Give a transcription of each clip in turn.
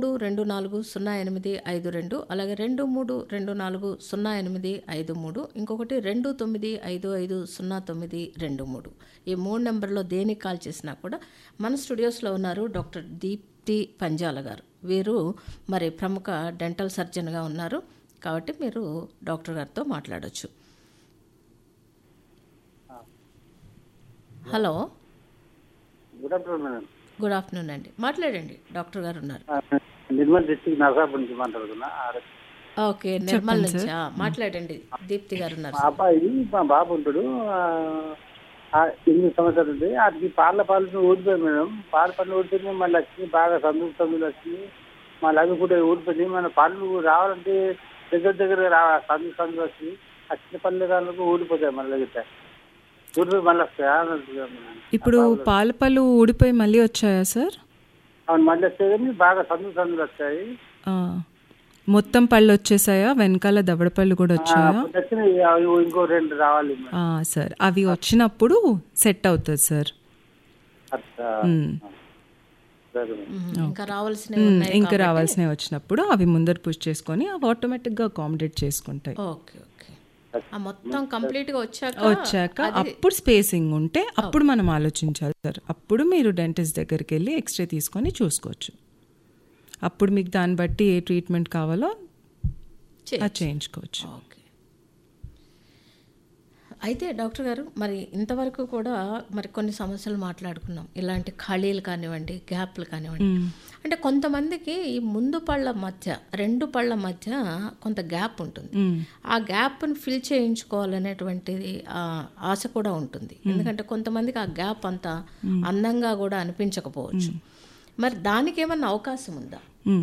మూడు రెండు నాలుగు సున్నా ఎనిమిది ఐదు రెండు అలాగే రెండు మూడు రెండు నాలుగు సున్నా ఎనిమిది ఐదు మూడు ఇంకొకటి రెండు తొమ్మిది ఐదు ఐదు సున్నా తొమ్మిది రెండు మూడు ఈ మూడు నెంబర్లో దేనికి కాల్ చేసినా కూడా మన స్టూడియోస్లో ఉన్నారు డాక్టర్ దీప్తి పంజాల గారు వీరు మరి ప్రముఖ డెంటల్ సర్జన్గా ఉన్నారు కాబట్టి మీరు డాక్టర్ గారితో మాట్లాడొచ్చు hello good afternoon madam good afternoon అండి మాట్లాడండి డాక్టర్ గారు ఉన్నారు ఆ, నిర్మల్ డిస్ట్రిక్ట్ నరసాపూర్ నుంచి మాట్లాడుతున్నా ఆ, ఓకే నిర్మల్ నుంచి ఆ, మాట్లాడండి దీప్తి గారు ఉన్నారు మా అబ్బాయి మా బాబు ఉంటాడు ఆ, ఆ, ఎనిమిది సంవత్సరాలు ఉంది వాటికి పాల పాలు ఊడిపోయాయి మేడం పాల పళ్ళు ఊడిపోయింది మళ్ళీ వచ్చింది బాగా సందులు సందులు వచ్చింది మళ్ళీ అవి కూడా ఊడిపోయింది మన పళ్ళు రావాలంటే దగ్గర దగ్గర రా సందు సందులు వచ్చింది ఆ చిన్న పళ్ళు కాళ్ళకు ఊడిపోతాయి మళ్ళీ గిట్ట ఊడిపోయి మళ్ళీ వస్తాయి ఆ, మేడం. ఇప్పుడు పాల పళ్ళు ఊడిపోయి మళ్ళీ వచ్చాయా సార్ అవును మళ్ళీ వస్తాయి కానీ బాగా సందులు సందులు వస్తాయి ఆ, మొత్తం పళ్ళు వచ్చేసాయా వెనకాల దవడ పళ్ళు కూడా వచ్చాయా అప్పుడు వచ్చినాయి అవి ఇంకో రెండు రావాలి మేడం ఆ, సార్ అవి వచ్చినప్పుడు సెట్ అవుతుంది సార్ అచ్చా మ్. సరే మేడం. మ్మ్. ఇంకా రావాల్సినవి మ్, ఉన్నాయి ఇంకా రావాల్సినవి వచ్చినప్పుడు అవి ముందర పుష్ చేసుకొని అవి ఆటోమేటిక్గా అకామిడేట్ చేసుకుంటాయి ఓకే ఓకే ఆ మొత్తం కంప్లీట్ గా వచ్చాక వచ్చాక అప్పుడు స్పేసింగ్ ఉంటే అప్పుడు మనం ఆలోచించాలి సార్ అప్పుడు మీరు డెంటిస్ట్ దగ్గరికి వెళ్ళి ఎక్స్రే తీసుకొని చూసుకోవచ్చు అప్పుడు మీకు దాన్ని బట్టి ఏ ట్రీట్మెంట్ కావాలో చే- అది చేయించుకోవచ్చు ఓకే అయితే డాక్టర్ గారు మరి ఇంతవరకు కూడా మరి కొన్ని సమస్యలు మాట్లాడుకున్నాం ఇలాంటి ఖాళీలు కానివ్వండి గ్యాప్లు కానివ్వండి అంటే కొంతమందికి ఈ ముందు పళ్ళ మధ్య రెండు పళ్ళ మధ్య కొంత గ్యాప్ ఉంటుంది ఆ గ్యాప్ని ఫిల్ చేయించుకోవాలనేటువంటిది ఆ ఆశ కూడా ఉంటుంది ఎందుకంటే కొంతమందికి ఆ గ్యాప్ అంత అందంగా కూడా అనిపించకపోవచ్చు మరి దానికి ఏమన్నా అవకాశం ఉందా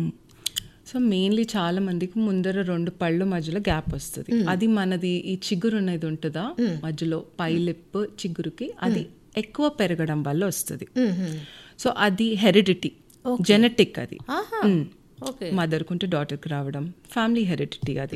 సో మెయిన్లీ చాలా మందికి ముందర రెండు పళ్ళు మధ్యలో గ్యాప్ వస్తుంది అది మనది ఈ చిగురు అనేది ఉంటుందా మధ్యలో పై లిప్ చిగురుకి అది ఎక్కువ పెరగడం వల్ల వస్తుంది సో అది హెరిడిటీ జెనెటిక్ అది ఆహా ఓకే మదర్కుంటే డాటర్కి రావడం ఫ్యామిలీ హెరిడిటీ అది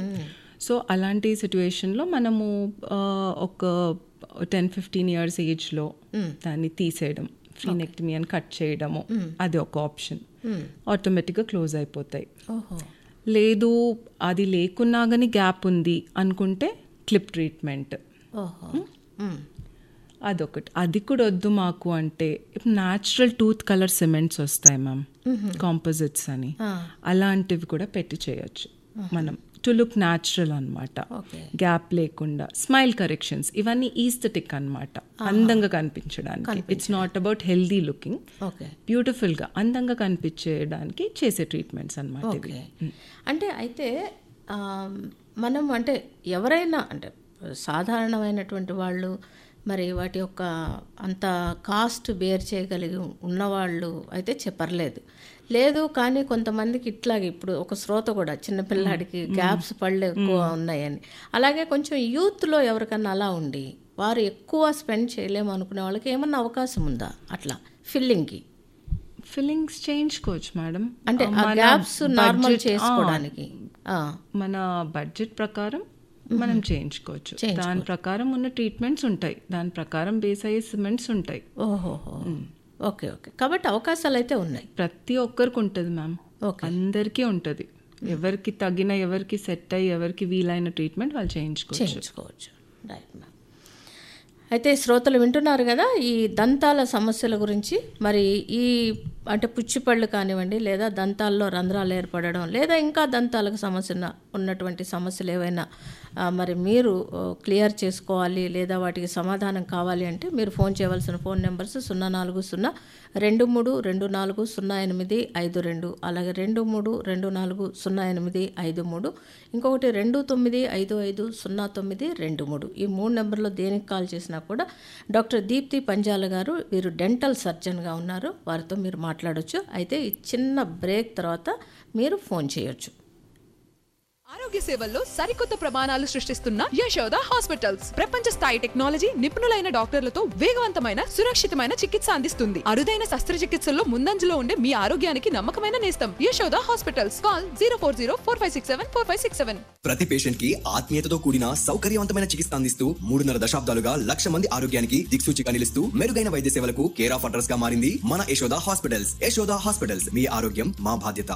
సో అలాంటి సిచ్యువేషన్లో మనము ఆ, ఒక టెన్ ఫిఫ్టీన్ ఇయర్స్ ఏజ్లో దాన్ని తీసేయడం ఫ్రీనెక్టమీ అని కట్ చేయడము అది ఒక ఆప్షన్ ఆటోమేటిక్గా క్లోజ్ అయిపోతాయి ఓహో లేదు అది లేకున్నా కానీ గ్యాప్ ఉంది అనుకుంటే క్లిప్ ట్రీట్మెంట్ ఓహో మ్మ్. అదొకటి అది కూడా వద్దు మాకు అంటే ఇప్పుడు న్యాచురల్ టూత్ కలర్ సిమెంట్స్ వస్తాయి మ్యామ్ కాంపోజిట్స్ అని అలాంటివి కూడా పెట్టి చేయొచ్చు మనం టు లుక్ న్యాచురల్ అనమాట ఓకే గ్యాప్ లేకుండా స్మైల్ కరెక్షన్స్ ఇవన్నీ ఈస్థెటిక్ అన్నమాట అందంగా కనిపించడానికి it's not about healthy looking okay బ్యూటిఫుల్గా అందంగా కనిపించేయడానికి చేసే ట్రీట్మెంట్స్ అనమాట ఇవి ఓకే అంటే అయితే ఆ, మనం అంటే ఎవరైనా అంటే సాధారణమైనటువంటి వాళ్ళు మరి వాటి యొక్క అంత కాస్ట్ బేర్ చేయగలిగి ఉన్నవాళ్ళు అయితే చెప్పర్లేదు లేదు కానీ కొంతమందికి ఇట్లాగే ఇప్పుడు ఒక శ్రోత కూడా చిన్నపిల్లాడికి గ్యాప్స్ పళ్ళు ఎక్కువ ఉన్నాయని అలాగే కొంచెం యూత్లో ఎవరికన్నా అలా ఉండి వారు ఎక్కువ స్పెండ్ చేయలేము అనుకునే వాళ్ళకి ఏమన్నా అవకాశం ఉందా అట్లా ఫిల్లింగ్కి ఫిల్లింగ్స్ చేయించుకోవచ్చు మేడం అంటే ఆ మన గ్యాప్స్ నార్మల్ budget- చేసుకోవడానికి ఆ, మన బడ్జెట్ ప్రకారం మనం చేయించుకోవచ్చు దాని ప్రకారం ఉన్న ట్రీట్మెంట్స్ ఉంటాయి దాని ప్రకారం బేస్ అయ్యే సిమెంట్స్ ఉంటాయి ఓహోహో ఓకే ఓకే కాబట్టి అవకాశాలు అయితే ఉన్నాయి ప్రతి ఒక్కరికి ఉంటుంది మ్యామ్ ఓకే అందరికీ ఉంటుంది ఎవరికి తగిన ఎవరికి సెట్ అయ్యి ఎవరికి వీలైన ట్రీట్మెంట్ వాళ్ళు చేయించుకోవచ్చు చేయించుకోవచ్చు రైట్ మ్యామ్ అయితే శ్రోతలు వింటున్నారు కదా ఈ దంతాల సమస్యల గురించి మరి ఈ అంటే పుచ్చిపళ్ళు కానివ్వండి లేదా దంతాల్లో రంధ్రాలు ఏర్పడడం లేదా ఇంకా దంతాలకు సమస్య ఉన్న- ఉన్నటువంటి సమస్యలు ఏవైనా ఆ, మరి మీరు ఆ, క్లియర్ చేసుకోవాలి లేదా వాటికి సమాధానం కావాలి అంటే మీరు ఫోన్ చేయవలసిన ఫోన్ నెంబర్స్ సున్నా నాలుగు సున్నా రెండు మూడు రెండు నాలుగు సున్నా ఎనిమిది ఐదు రెండు అలాగే రెండు మూడు రెండు నాలుగు సున్నా ఎనిమిది ఐదు మూడు ఇంకొకటి రెండు తొమ్మిది ఐదు ఐదు సున్నా తొమ్మిది రెండు మూడు ఈ మూడు నెంబర్లో దేనికి కాల్ చేసినా కూడా డాక్టర్ దీప్తి పంజాల గారు వీరు డెంటల్ సర్జన్గా ఉన్నారు వారితో మీరు మాట్లాడొచ్చు అయితే ఈ చిన్న బ్రేక్ తర్వాత మీరు ఫోన్ చేయొచ్చు ఆరోగ్య సేవల్లో సరికొత్త ప్రమాణాలు సృష్టిస్తున్న యశోద హాస్పిటల్స్ ప్రపంచ స్థాయి టెక్నాలజీ నిపుణులైన డాక్టర్లతో వేగవంతమైన సురక్షితమైన చికిత్స అందిస్తుంది అరుదైన శస్త్రచికిత్సల్లో ముందంజలో ఉండే మీ ఆరోగ్యానికి నమ్మకమైన నేస్తం Yashoda hospitals call zero four zero four five six seven four five six seven ప్రతి పేషెంట్ కి ఆత్మీయతతో కూడిన సౌకర్యవంతమైన చికిత్స అందిస్తూ మూడున్నర దశాబ్దాలుగా లక్ష మంది ఆరోగ్యానికి దిక్సూచిగా నిలుస్తూ మెరుగైన వైద్య సేవలకు కేర్ ఆఫ్ అడ్రస్ గా మారింది మన యశోద హాస్పిటల్స్ యశోద హాస్పిటల్స్ మీ ఆరోగ్యం మా బాధ్యత